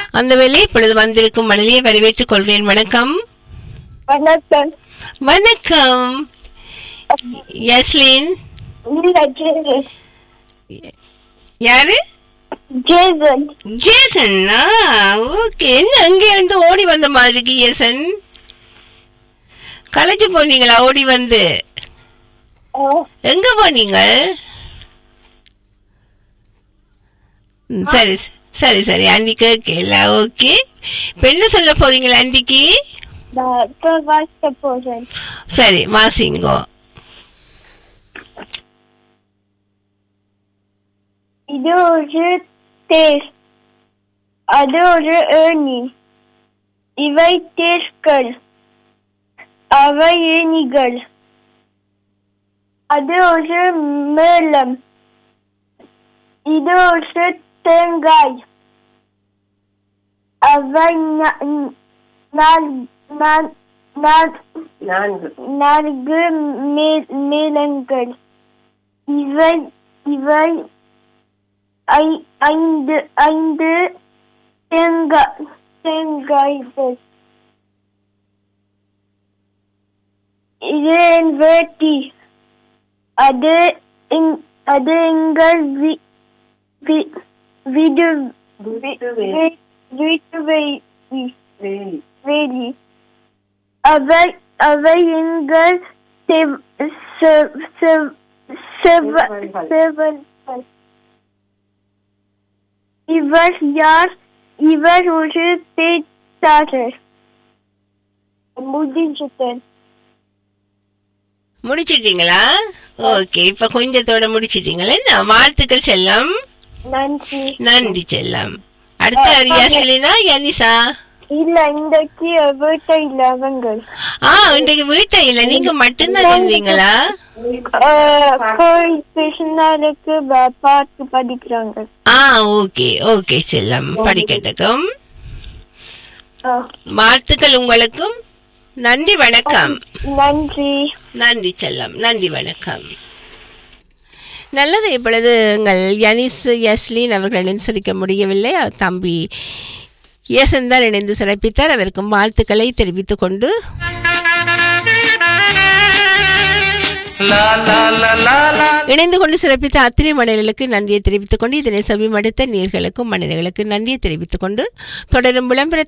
அந்த வேலை இப்பொழுது வந்திருக்கும் மணலியை வரவேற்றுக் கொள்கிறேன் வணக்கம் வணக்கம் வணக்கம் யஸ்லின் இல்ல ஜேசன் யாரு ஜேசன் ஜேசன்னா ஓகே என்ன அங்கே வந்து ஓடி வந்த மாதிரி இருக்கு ஜேசன் களைச்சு போனீங்களா ஓடி வந்து எங்க போனீங்க ம், சரி சரி சரி ஆண்டி கேட்கல ஓகே இப்ப என்ன சொல்ல போறீங்களா ஆண்டிக்கு நான் இப்ப வாசிக்க போறேன் சரி வாசிங்கோ இது ஒரு தேர் அது ஒரு ஏணி இவை தேர்கள் அவை ஏணிகள் அது ஒரு மேளம் இது ஒரு தேங்காய் அவை நா- நா- நா- நா- நான்கு மே- மேளங்கள் இவை இவை ஐ- ஐந்து ஐந்து தேங்காய் தேங்காய்கள் இது என் வேட்டி அது எங்- அது எங்கள் வி- வி- வீடு வி- வீட்டு வே- வேலி அவை அவை எங்கள் செவ்- செவ்- செவ்- செவ- செவல்கள் இவர் யார் இவர் ஒரு பேச்சாளர் முடிஞ்சுட்டேன் முடிச்சிட்டீங்களா ஓகே இப்ப கொஞ்சத்தோட முடிச்சிட்டீங்களா என்ன வாழ்த்துக்கள் செல்லம் நன்றி நன்றி செல்லம் அடுத்த யஸ்லினா யனிசா இல்ல இன்றைக்கு வீட்டை இல்ல அவங்க ஆ இன்றைக்கு வீட்டை இல்ல நீங்க மட்டும்தான் இருந்தீங்களா கோயில் பேசினாருக்கு பாட்டு படிக்கிறாங்க ஆ ஓகே ஓகே செல்லம் படிக்கட்டுக்கும் ஆ, வாழ்த்துக்கள் உங்களுக்கும் நன்றி வணக்கம் நன்றி நன்றி செல்லம் நன்றி வணக்கம் நல்லது இப்பொழுது எங்கள் யனிஸ் யஸ்லின் அவர்கள் இணைந்து சிரிக்க முடியவில்லை அவர் தம்பி யசன் தான் இணைந்து சிறப்பித்தார் அவருக்கும் வாழ்த்துக்களை தெரிவித்துக் கொண்டு இணைந்து கொண்டு சிறப்பித்த அத்தனை மனிதர்களுக்கு நன்றியை தெரிவித்துக் கொண்டு இதனை செவிமடுத்த நீர்களுக்கும் மனிதர்களுக்கு நன்றியை தெரிவித்துக் கொண்டு தொடரும் விளம்பரத்தை